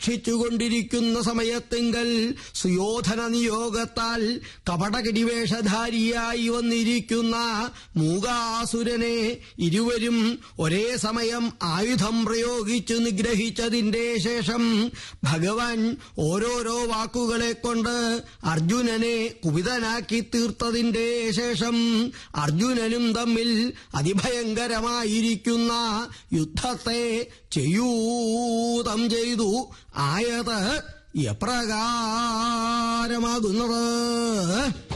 ഭക്ഷിച്ചുകൊണ്ടിരിക്കുന്ന സമയത്തെങ്കൽ സുയോധന നിയോഗത്താൽ കപടകിടിവേഷധാരിയായി വന്നിരിക്കുന്ന മൂകാസുരനെ ഇരുവരും ഒരേ സമയം ആയുധം പ്രയോഗിച്ചു നിഗ്രഹിച്ചതിന്റെ ശേഷം ഭഗവാൻ ഓരോരോ വാക്കുകളെ കൊണ്ട് അർജുനനെ കുപിതനാക്കി തീർത്തതിന്റെ ശേഷം അർജുനനും തമ്മിൽ അതിഭയങ്കരമായിരിക്കുന്ന യുദ്ധത്തെ ചെയ്യൂതം ചെയ്തു ആയത് എപ്രകാരമാകുന്നത്